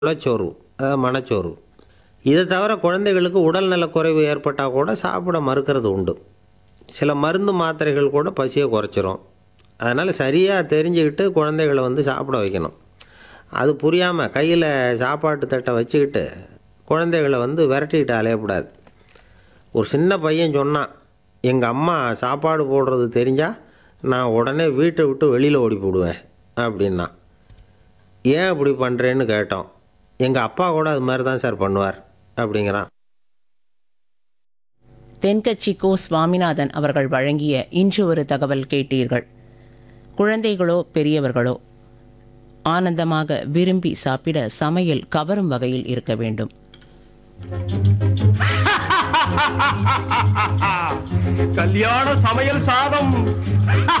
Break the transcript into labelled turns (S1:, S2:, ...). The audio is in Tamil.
S1: குலச்சோர்வு அதாவது மனச்சோர்வு இதை தவிர குழந்தைகளுக்கு உடல்நலக் குறைவு ஏற்பட்டால் கூட சாப்பிட மறுக்கிறது உண்டு சில மருந்து மாத்திரைகள் கூட பசியை குறைச்சிரும் அதனால் சரியாக தெரிஞ்சுக்கிட்டு குழந்தைகளை வந்து சாப்பிட வைக்கணும் அது புரியாமல் கையில் சாப்பாட்டு தட்டை வச்சுக்கிட்டு குழந்தைகளை வந்து விரட்டிக்கிட்டு அலையக்கூடாது ஒரு சின்ன பையன் சொன்னான் எங்கள் அம்மா சாப்பாடு போடுறது தெரிஞ்சால் நான் உடனே வீட்டை விட்டு வெளியில் ஓடி போடுவேன் அப்படின்னா ஏன் அப்படி பண்ணுறேன்னு கேட்டோம் எங்கள் அப்பா கூட அது மாதிரி தான் சார் பண்ணுவார் அப்படிங்கிறான்
S2: தென்கட்சி கோ சுவாமிநாதன் அவர்கள் வழங்கிய இன்று ஒரு தகவல் கேட்டீர்கள் குழந்தைகளோ பெரியவர்களோ ஆனந்தமாக விரும்பி சாப்பிட சமையல் கவரும் வகையில் இருக்க வேண்டும்
S3: கல்யாண சமையல் சாதம்